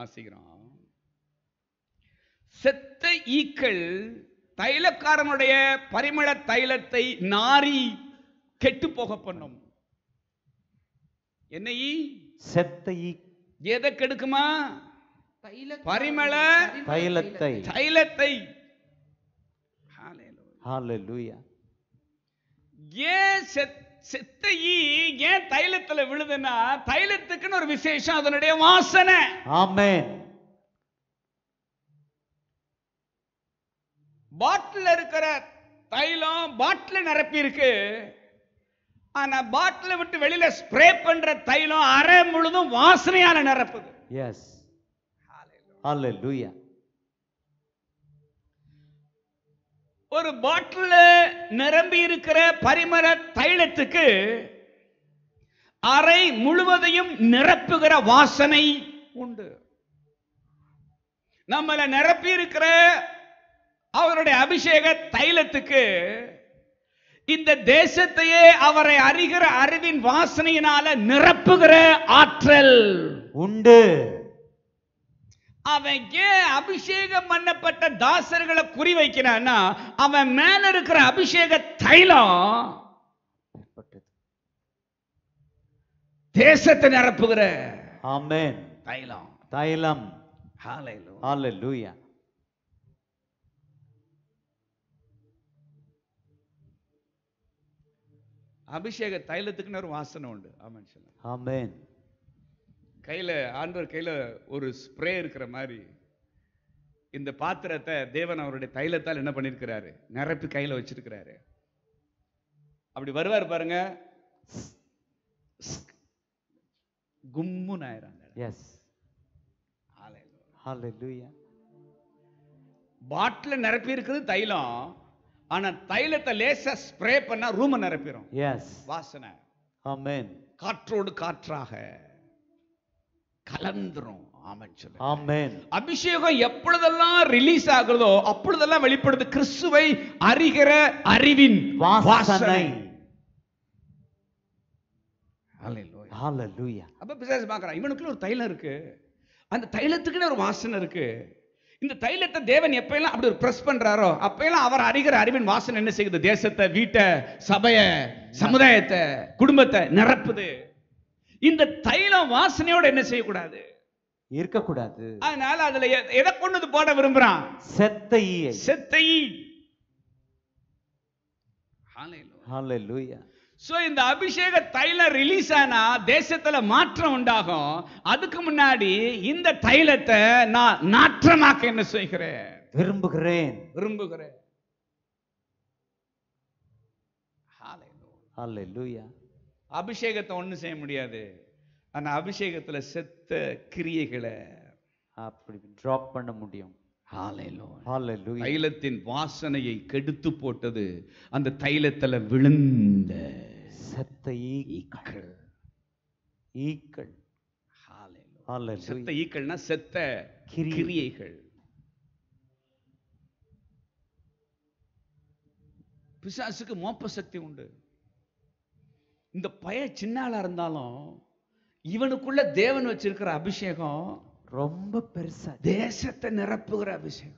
வாசிக்கிறோம் செத்த ஈக்கள் தைலக்காரனுடைய பரிமள தைலத்தை நாரி கெட்டு போக பண்ணும் என்ன ஈ செத்த ஈ எதை கெடுக்குமா தைல- பரிமள தைலத்தை தைலத்தை Hallelujah. ஹalleluya ஏன் செத்- செத்த ஈ ஏன் தைலத்துல விழுதுன்னா தைலத்துக்குன்னு ஒரு விசேஷம் அதனுடைய வாசனை ஆமென் பாட்டில் இருக்கிற தைலம் பாட்டில் நிரப்பி இருக்கு ஆனா பாட்டில விட்டு வெளியில ஸ்ப்ரே பண்ற தைலம் அரை முழுதும் வாசனையால நிரப்புது எஸ் ஹalleluya ஒரு பாட்டில் நிரம்பி இருக்கிற பரிமள தைலத்துக்கு அறை முழுவதையும் நிரப்புகிற வாசனை உண்டு நம்மள நிரப்பி இருக்கிற அவருடைய அபிஷேக தைலத்துக்கு இந்த தேசத்தையே அவரை அறிகிற அறிவின் வாசனையினால நிரப்புகிற ஆற்றல் உண்டு அவன் ஏன் அபிஷேகம் பண்ணப்பட்ட தாசர்களை குறி வைக்கிறான்னா அவன் மேல இருக்கிற அபிஷேக தைலம் ஏற்பட்டது. தேசத்தை நிரப்புகிற ஆமென் தைலம் தைலம் Hallelujah. ஹalleluya அபிஷேக தைலத்துக்குன்னு ஒரு வாசனை உண்டு ஆமாம் சொல்ல ஆமென் கையில ஆண்டவர் கையில ஒரு ஸ்ப்ரே இருக்கிற மாதிரி இந்த பாத்திரத்தை தேவன் அவருடைய தைலத்தால் என்ன பண்ணிருக்கிறாரு நிரப்பி கையில வச்சிருக்கிறாரு அப்படி வருவார் பாருங்க கும்முன்னு ஆயிராங்க எஸ் ஹalleluya பாட்டில் நிரப்பி இருக்குது தைலம் ஆனா தைலத்தை லேசா ஸ்ப்ரே பண்ணா ரூமை நிரப்பிடும் எஸ் வாசனை ஆமென் காற்றோடு காற்றாக கலந்துரும் ஆமென் சொல்ல ஆமென் அபிஷேகம் எப்பொழுதெல்லாம் ரிலீஸ் ஆகுறதோ அப்பொழுதெல்லாம் வெளிப்படுது கிறிஸ்துவை அறிகிற அறிவின் வாசனை வாசனை Hallelujah. ஹalleluya அப்ப பிசாசு பார்க்கறான் இவனுக்குள்ள ஒரு தைலம் இருக்கு அந்த தைலத்துக்குன்னு ஒரு வாசனை இருக்கு இந்த தைலத்தை தேவன் எப்பெல்லாம் அப்படி ஒரு பிரஸ் பண்றாரோ அப்பெல்லாம் அவர் அறிகிற அறிவின் வாசனை என்ன செய்யுது தேசத்தை வீட்டை சபைய சமுதாயத்தை குடும்பத்தை நிரப்புது இந்த தைலம் வாசனையோட என்ன செய்யக்கூடாது இருக்கக்கூடாது அதனால அதுல எ- எதை கொண்டு வந்து போட விரும்புறான் செத்த ஈயை செத்தை ஹalleluya சோ இந்த அபிஷேக தைலம் ரிலீஸ் ஆனா தேசத்துல மாற்றம் உண்டாகும் அதுக்கு முன்னாடி இந்த தைலத்தை நான் நாற்றமாக்க என்ன செய்கிறேன் விரும்புகிறேன் விரும்புகிறேன் Hallelujah. ஹalleluya அபிஷேகத்தை ஒண்ணும் செய்ய முடியாது ஆனா அபிஷேகத்துல செத்த கிரியைகளை அப்படி டிராப் பண்ண முடியும் Hallelujah. ஹalleluya தைலத்தின் வாசனையை கெடுத்து போட்டது அந்த தைலத்துல விழுந்த செத்த ஈக்கள் ஈக்கள். ஈக்கள் Hallelujah. ஹalleluya செத்த ஈக்கள்னா செத்த கிரி- கிரியைகள் பிசாசுக்கு மோப்ப சக்தி உண்டு இந்த பய சின்னாளா இருந்தாலும் இவனுக்குள்ள தேவன் வச்சிருக்கிற அபிஷேகம் ரொம்ப பெருசா தேசத்தை நிரப்புகிற அபிஷேகம்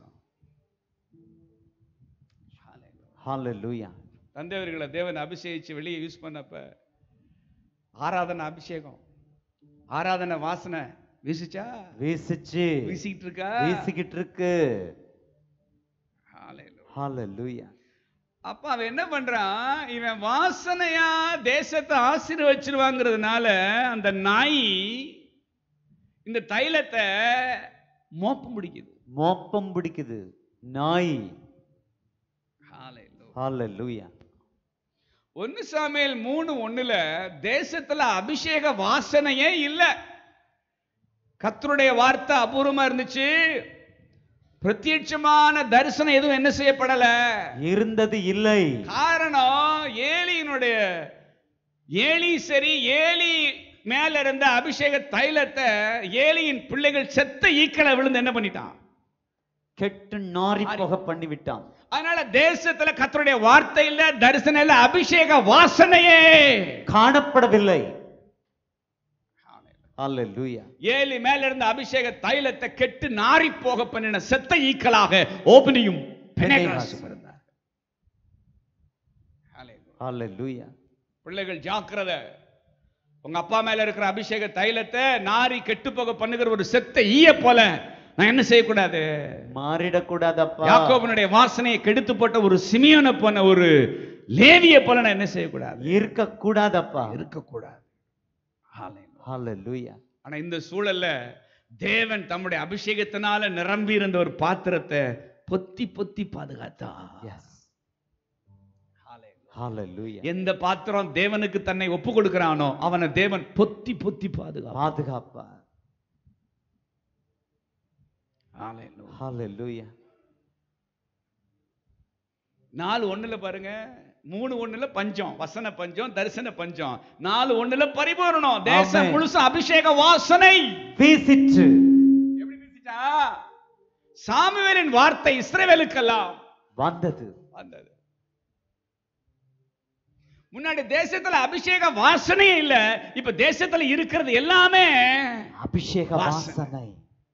ஹalleluya தந்தையவர்களை தேவன் அபிஷேகிச்சு வெளியே யூஸ் பண்ணப்ப ஆராதனை அபிஷேகம் ஆராதனை வாசனை வீசுச்சா வீசிச்சு வீசிக்கிட்டு இருக்கா வீசிக்கிட்டு இருக்கு Hallelujah. ஹalleluya அப்ப அவன் என்ன பண்றான் இவன் வாசனையா தேசத்தை ஆசீர்வச்சிருவாங்கிறதுனால அந்த நாய் இந்த தைலத்தை மோப்பம் பிடிக்குது மோப்பம் பிடிக்குது நாய் Hallelujah. ஹalleluya ஒன்னு சாமியல் மூணு ஒண்ணுல தேசத்துல அபிஷேக வாசனையே இல்ல கர்த்தருடைய வார்த்தை அபூர்வமா இருந்துச்சு பிரத்யட்சமான தரிசனம் எதுவும் என்ன செய்யப்படல இருந்தது இல்லை காரணம் ஏலியினுடைய ஏலி சரி ஏலி மேல இருந்த அபிஷேக தைலத்தை ஏலியின் பிள்ளைகள் செத்த ஈக்களை விழுந்து என்ன பண்ணிட்டான் கெட்டு நாரி போக பண்ணி விட்டான் அதனால தேசத்துல கர்த்தருடைய வார்த்தை இல்ல தரிசனம் இல்ல அபிஷேக வாசனையே காணப்படவில்லை Hallelujah. ஏலி மேல இருந்த அபிஷேக தைலத்தை கெட்டு நாறி போக பண்ணின செத்த ஈக்களாக ஓபனியும் பெனேகாசும் இருந்தார் Hallelujah. Hallelujah. பிள்ளைகள் ஜாக்கிரதை உங்க அப்பா மேல இருக்கிற அபிஷேக தைலத்தை நாரி கெட்டு போக பண்ணுகிற ஒரு செத்த ஈய போல நான் என்ன செய்யக்கூடாது மாறிடக்கூடாதப்பா யாக்கோபனுடைய வாசனையை கெடுத்து போட்ட ஒரு சிமியோனை போன ஒரு லேவிய போல நான் என்ன செய்யக்கூடாது இருக்கக்கூடாதப்பா இருக்கக்கூடாது Hallelujah. Hallelujah. ஆனா இந்த சூழல்ல தேவன் தம்முடைய அபிஷேகத்தினால நிரம்பி இருந்த ஒரு பாத்திரத்தை பொத்தி பொத்தி பாதுகாத்தா Yes. Hallelujah. எந்த பாத்திரம் தேவனுக்கு தன்னை ஒப்பு கொடுக்கிறானோ அவனை தேவன் பொத்தி பொத்தி பாதுகாப்பான் பாதுகாப்பா Hallelujah. Hallelujah. நாலு ஒண்ணுல பாருங்க மூணு ஒண்ணுல பஞ்சம் வசன பஞ்சம் தரிசன பஞ்சம் நாலு ஒண்ணுல பரிபூரணம் தேசம் Amen. முழுசு அபிஷேக வாசனை வீசிற்று எப்படி வீசிச்சா சாமுவேலின் வார்த்தை இஸ்ரவேலுக்கெல்லாம் வந்தது வந்தது முன்னாடி தேசத்துல அபிஷேக வாசனையே இல்ல இப்ப தேசத்துல இருக்கிறது எல்லாமே அபிஷேக வாசனை. வாசனை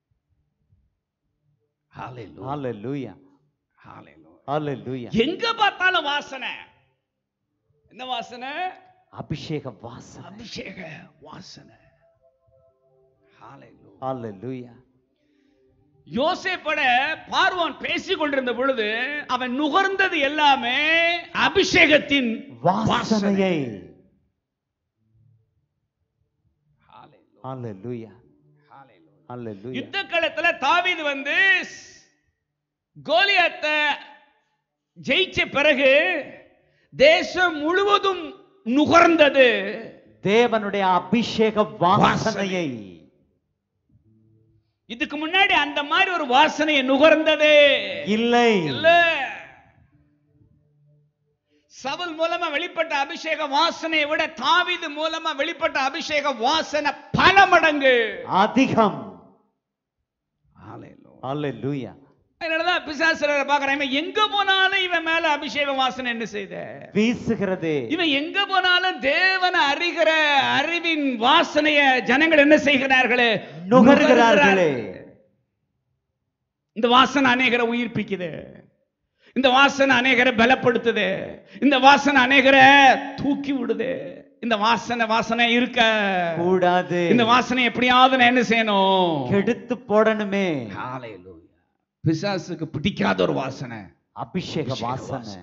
Hallelujah. Hallelujah. Hallelujah. Hallelujah. எங்க பார்த்தாலும் வாசனை என்ன வாசனை அபிஷேக வாசனை அபிஷேக வாசனை Hallelujah. Hallelujah. யோசேப்பட பார்வோன் பேசிக் கொண்டிருந்த பொழுது அவன் நுகர்ந்தது எல்லாமே அபிஷேகத்தின் வாசனை வாசனையை Hallelujah. Hallelujah. Hallelujah. Hallelujah. யுத்த களத்துல தாவீது வந்து கோலியாத்தை ஜெயிச்ச பிறகு தேசம் முழுவதும் நுகர்ந்தது தேவனுடைய அபிஷேக வாசனையை இதுக்கு முன்னாடி அந்த மாதிரி ஒரு வாசனையை நுகர்ந்ததே இல்லை இல்ல சவுல் மூலமா வெளிப்பட்ட அபிஷேக வாசனையை விட தாவீது மூலமா வெளிப்பட்ட அபிஷேக வாசனை பல மடங்கு அதிகம் Hallelujah. அதனாலதான் பிசாசுரரை பாக்குறேன் இவன் எங்க போனாலும் இவன் மேல அபிஷேக வாசனை என்ன செய்த வீசுகிறது இவன் எங்க போனாலும் தேவனை அறிகிற அறிவின் வாசனைய ஜனங்கள் என்ன செய்கிறார்களே நுகர்கிறார்களே இந்த வாசனை அநேகரை உயிர்ப்பிக்குது இந்த வாசனை அநேகரை பலப்படுத்துது இந்த வாசனை அநேகரை தூக்கி விடுது இந்த வாசனை வாசனை இருக்க கூடாது இந்த வாசனை எப்படியாவது நான் என்ன செய்யணும் கெடுத்து போடணுமே Hallelujah. பிசாசுக்கு பிடிக்காத ஒரு வாசனை அபிஷேக அபிஷேக வாசனை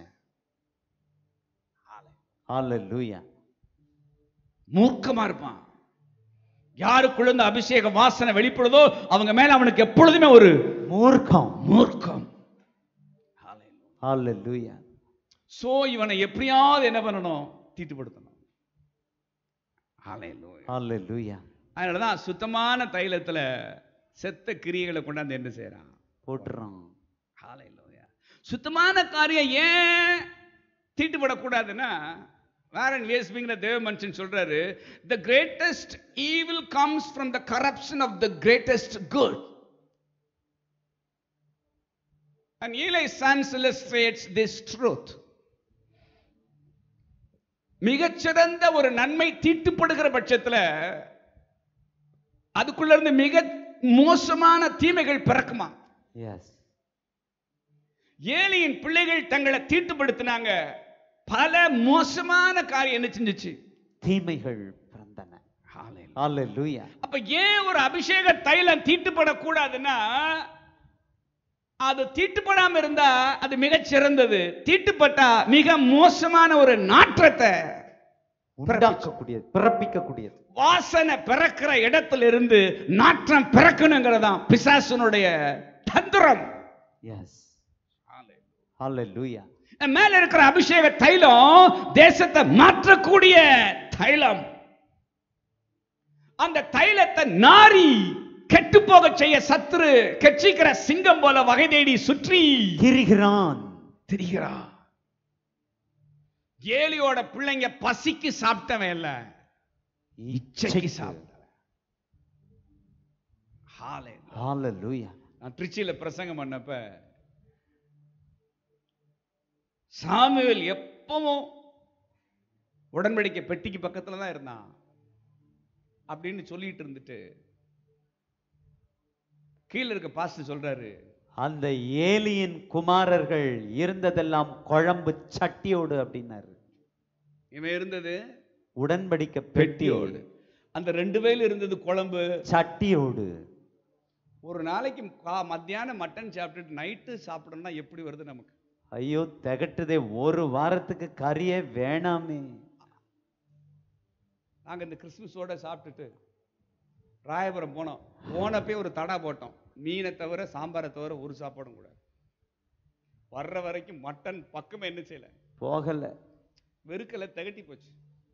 Hallelujah. மூர்க்கமா இருப்பான் யாருக்குள்ள இந்த அபிஷேக வாசனை வெளிப்படுதோ அவங்க மேல அவனுக்கு எப்பொழுதுமே ஒரு மூர்க்கம் மூர்க்கம் Hallelujah. சோ இவனை எப்படியாவது என்ன பண்ணணும் தீட்டுப்படுத்தணும் Hallelujah. Hallelujah. அதனாலதான் சுத்தமான தைலத்துல செத்த கிரியைகளை கொண்டாந்து என்ன செய்யறான் போட்டுறோம் Hallelujah. சுத்தமான காரியம் ஏன் தீட்டுப்படக்கூடாதுன்னா வேரன் வேஸ்பிங்கிற தேவ மனுஷன் சொல்றாரு the greatest evil comes from the corruption of the greatest good and illusions illustrates this truth மிகச்சிறந்த ஒரு நன்மை தீட்டுப்படுகிற பட்சத்துல அதுக்குள்ள இருந்து மிக மோசமான தீமைகள் பிறக்குமா எஸ் ஏலியின் பிள்ளைகள் தங்களை தீட்டுப்படுத்தினாங்க பல மோசமான காரியம் என்ன செஞ்சுச்சு தீமைகள் பிறந்தன Hallelujah. அப்ப ஏன் ஒரு அபிஷேக தைலம் தீட்டுப்படக்கூடாதுன்னா அது தீட்டுப்படாம இருந்தா அது மிகச் சிறந்தது தீட்டுப்பட்டா மிக மோசமான ஒரு நாற்றத்தை உண்டாக்கக்கூடியது பிறப்பிக்கக்கூடியது வாசனை பிறக்கிற இடத்துல இருந்து நாற்றம் பிறக்கணுங்கிறதான் பிசாசனுடைய தந்திரம் எஸ் Hallelujah. மேல இருக்கிற அபிஷேக தைலம் தேசத்தை மாற்றக்கூடிய தைலம் அந்த தைலத்தை நாரி கெட்டு போக செய்ய சத்துரு கெச்சிக்கிற சிங்கம் போல வகை தேடி சுற்றி திரிகிறான் திரிகிறான் ஏலியோட பிள்ளைங்க பசிக்கு சாப்பிட்டவன் இல்ல இச்சைக்கு இச்சைக்கு. சாப்பிட்டவன் Hallelujah. Hallelujah. நான் திருச்சியில பிரசங்கம் பண்ணப்ப சாமுவேல் எப்பவும் உடன்படிக்கை பெட்டிக்கு பக்கத்துல தான் இருந்தான் அப்படின்னு சொல்லிட்டு இருந்துட்டு கீழே இருக்க பாஸ்டர் சொல்றாரு அந்த ஏலியின் குமாரர்கள் இருந்ததெல்லாம் குழம்பு சட்டியோடு அப்படின்னாரு இவன் இருந்தது உடன்படிக்கை பெட்டியோடு பெட்டியோடு அந்த ரெண்டு வேல இருந்தது குழம்பு சட்டியோடு ஒரு நாளைக்கு கா- மத்தியானம் மட்டன் சாப்பிட்டுட்டு நைட்டு சாப்பிடணும்னா எப்படி வருது நமக்கு ஐயோ திகட்டுதே ஒரு வாரத்துக்கு கறியே வேணாமே நாங்க இந்த கிறிஸ்துமஸோட சாப்பிட்டுட்டு ராயபுரம் போனோம் போனப்பே ஒரு தடா போட்டோம் மீனை தவிர சாம்பாரை தவிர ஒரு சாப்பாடும் கூட வர்ற வரைக்கும் மட்டன் பக்கமே என்ன செய்யல போகல வெறுக்கல திகட்டி போச்சு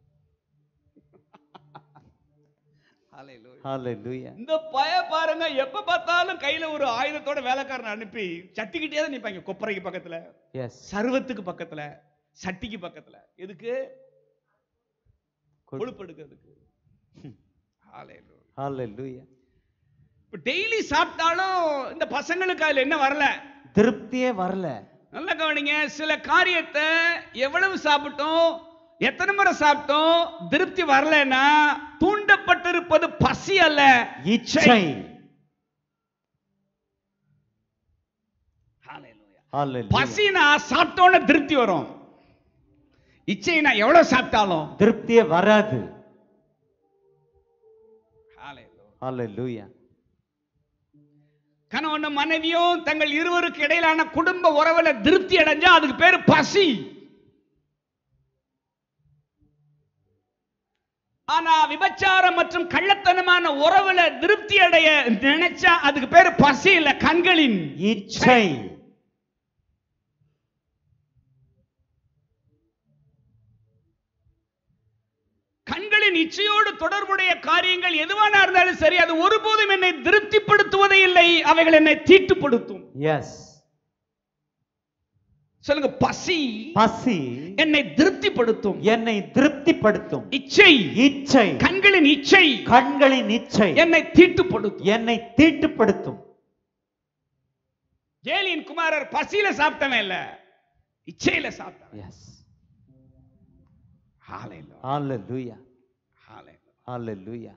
Hallelujah. ஹalleluya இந்த பய பாருங்க எப்ப பார்த்தாலும் கையில ஒரு ஆயுதத்தோட வேலைக்காரனை அனுப்பி சட்டிக்கிட்டே தான் நிப்பாங்க கொப்பரைக்கு பக்கத்துல எஸ் சர்வத்துக்கு பக்கத்துல சட்டிக்கு பக்கத்துல எதுக்கு கொழுப்பு எடுக்கிறதுக்கு Hallelujah. ஹalleluya இப்ப டெய்லி சாப்பிட்டாலும் இந்த பசங்களுக்கு அதுல என்ன வரல திருப்தியே வரல நல்லா கவனிங்க சில காரியத்தை எவ்வளவு சாப்பிட்டோம் எத்தனை முறை சாப்பிட்டோம் திருப்தி வரலன்னா தூண்டப்பட்டிருப்பது பசி அல்ல இச்சை Hallelujah. ஹalleluya பசினா சாப்பிட்டோன்னு திருப்தி வரும் இச்சைனா எவ்வளவு சாப்பிட்டாலும் திருப்தியே வராது Hallelujah. ஹalleluya கணவனும் மனைவியும் தங்கள் இருவருக்கு இடையிலான குடும்ப உறவுல திருப்தி அடைஞ்சா அதுக்கு பேரு பசி ஆனா விபச்சாரம் மற்றும் கள்ளத்தனமான உறவுல திருப்தி அடைய நினைச்சா அதுக்கு பேரு பசி இல்ல கண்களின் இச்சை கண்களின் இச்சையோடு தொடர்புடைய காரியங்கள் எதுவானா இருந்தாலும் சரி அது ஒருபோதும் என்னை திருப்திப்படுத்துவதே இல்லை அவைகள் என்னை தீட்டுப்படுத்தும் எஸ் சொல்லுங்க பசி பசி என்னை திருப்திப்படுத்தும் என்னை திருப்திப்படுத்தும் இச்சை இச்சை கண்களின் இச்சை கண்களின் இச்சை என்னை தீட்டுப்படுத்தும் என்னை தீட்டுப்படுத்தும் ஏலியின் குமாரர் பசியில சாப்பிட்டவன் இல்ல இச்சையில சாப்பிட்டவன் எஸ் ஹalleluya ஹalleluya ஹalleluya ஹalleluya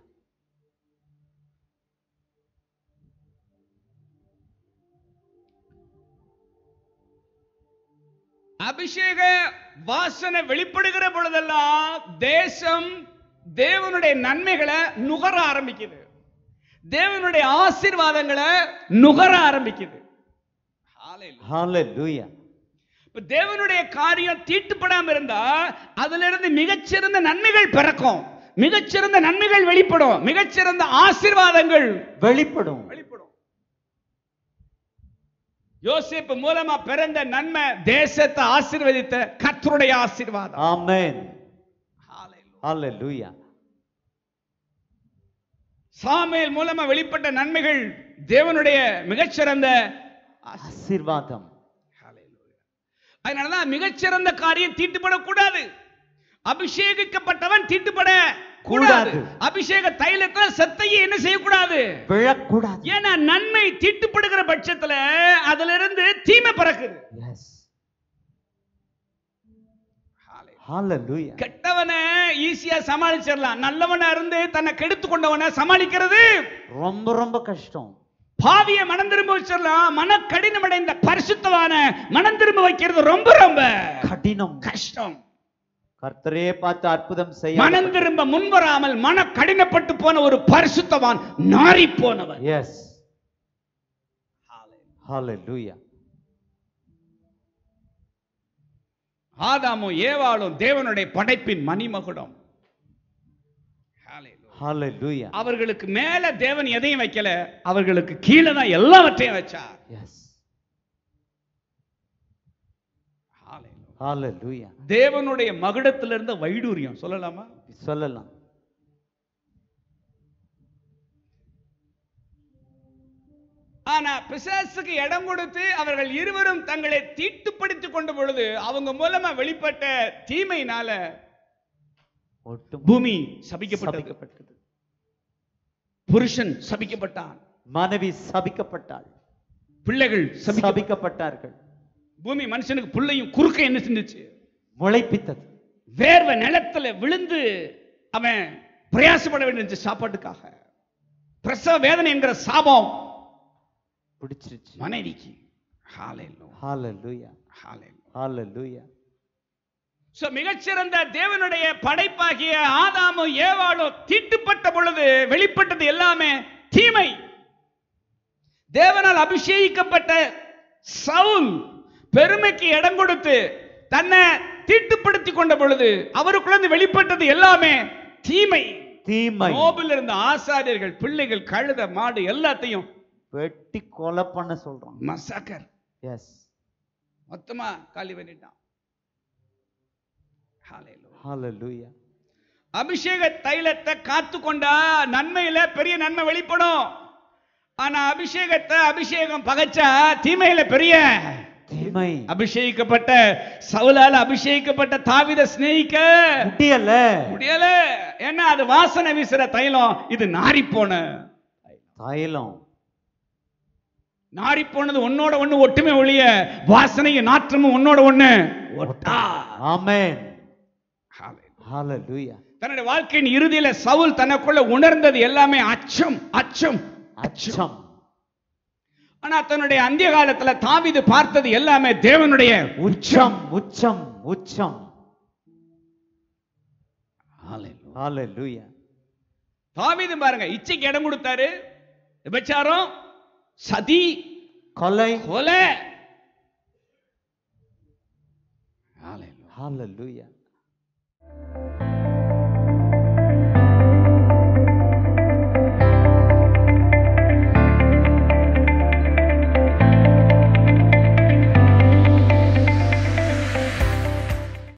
அபிஷேக வாசனை வெளிப்படுகிற பொழுதெல்லாம் தேசம் தேவனுடைய நன்மைகளை நுகர ஆரம்பிக்குது தேவனுடைய ஆசீர்வாதங்களை நுகர ஆரம்பிக்குது Hallelujah. ஹalleluya இப்ப தேவனுடைய காரியம் தீட்டுப்படாம இருந்தா அதுல இருந்து மிகச்சிறந்த நன்மைகள் பிறக்கும் மிகச்சிறந்த நன்மைகள் வெளிப்படும் மிகச்சிறந்த ஆசீர்வாதங்கள் வெளிப்படும் வெளிப்படும் யோசேப்பு மூலமா பிறந்த நன்மை தேசத்தை ஆசீர்வதித்த கர்த்தருடைய ஆசீர்வாதம் ஆமென் Hallelujah. ஹalleluya சாமுவேல் மூலமா வெளிப்பட்ட நன்மைகள் தேவனுடைய மிகச்சிறந்த ஆசீர்வாதம். ஆசீர்வாதம் Hallelujah. அதனாலதான் மிகச்சிறந்த காரியம் தீட்டுப்படக்கூடாது அபிஷேகிக்கப்பட்டவன் தீட்டுப்பட கூடாது கூடாது. அபிஷேக தைலத்தை செத்தையை என்ன செய்யக்கூடாது விழக்கூடாது ஏன்னா நன்மை தீட்டுப்படுகிற பட்சத்துல அதுல இருந்து தீமை பிறக்குது எஸ் ஹalleluya கெட்டவனை ஈஸியா சமாளிச்சிடலாம் நல்லவனா இருந்து தன்னை கெடுத்து கொண்டவனை சமாளிக்கிறது ரொம்ப ரொம்ப கஷ்டம் பாவிய மனம் திரும்ப வச்சிடலாம் மன கடினமடைந்த பரிசுத்தவான மனம் திரும்ப வைக்கிறது ரொம்ப ரொம்ப கடினம் கஷ்டம் கர்த்தரே பார்த்து அற்புதம் செய்ய மனம் திரும்ப முன்வராமல் மன கடினப்பட்டு போன ஒரு பரிசுத்தவான் நாரி போனவன் எஸ் ஹalleluya ஆதாமும் ஏவாளும் தேவனுடைய படைப்பின் மணிமகுடம் ஹalleluya அவர்களுக்கு மேல தேவன் எதையும் வைக்கல அவர்களுக்கு கீழே தான் எல்லாவற்றையும் வச்சார் எஸ் ஹalleluya தேவனுடைய மகுடத்திலிருந்த வைடூரியம் சொல்லலாமா சொல்லலாம் ஆனா பிசாசுக்கு இடம் கொடுத்து அவர்கள் இருவரும் தங்களை தீட்டுப்படுத்திக் கொண்ட பொழுது அவங்க மூலமா வெளிப்பட்ட தீமையினால ஒட்டும் பூமி சபிக்கப்பட்டது சபிக்கப்பட்டது புருஷன் சபிக்கப்பட்டான் மனைவி சபிக்கப்பட்டாள் பிள்ளைகள் சபிக்க சபிக்கப்பட்டார்கள் பூமி மனுஷனுக்கு புள்ளையும் குறுக்க என்ன செஞ்சுச்சு முளைப்பித்தது வேர்வை நிலத்துல விழுந்து அவன் பிரயாசப்பட வேண்டிய சாப்பாட்டுக்காக பிரசவ வேதனை என்கிற சாபம் பிடிச்சிருச்சு மனைவிக்கு ஹalleluya ஹalleluya ஹalleluya ஹalleluya சோ மிகச்சிறந்த தேவனுடைய படைப்பாகிய ஆதாமும் ஏவாளும் தீட்டுப்பட்ட பொழுது வெளிப்பட்டது எல்லாமே தீமை தேவனால் அபிஷேகிக்கப்பட்ட சவுல் பெருமைக்கு இடம் கொடுத்து தன்னை தீட்டுப்படுத்தி கொண்ட பொழுது அவருக்குள்ள வெளிப்பட்டது எல்லாமே தீமை தீமை நோபில் இருந்த ஆசாரியர்கள் பிள்ளைகள் கழுத மாடு எல்லாத்தையும் வெட்டி கொலை பண்ண சொல்றான் மசாக்கர் எஸ் மொத்தமா காலி பண்ணிட்டான் Hallelujah. ஹalleluya அபிஷேக தைலத்தை காத்து கொண்டா நன்மையில பெரிய நன்மை வெளிப்படும் ஆனா அபிஷேகத்தை அபிஷேகம் பகைச்சா தீமையில பெரிய தீமை அபிஷேகிக்கப்பட்ட சவுலால அபிஷேகிக்கப்பட்ட தாவித சிநேகிக்க முடியல முடியல ஏன்னா அது வாசனை வீசுற தைலம் இது நாரி போன தைலம் நாரி போனது உன்னோட ஒண்ணு ஒட்டுமே ஒழிய வாசனையும் நாற்றமும் உன்னோட ஒண்ணு ஒட்டா ஆமென் Hallelujah. ஹalleluya தன்னுடைய வாழ்க்கையின் இறுதியில சவுல் தனக்குள்ள உணர்ந்தது எல்லாமே அச்சம் அச்சம் அச்சம் ஆனா தன்னுடைய அந்திய காலத்துல தாவீது பார்த்தது எல்லாமே தேவனுடைய உச்சம் உச்சம் உச்சம் ஹalleluya தாவீது பாருங்க இச்சைக்கு இடம் கொடுத்தாரு விபச்சாரம் சதி கொலை கொலை ஹalleluya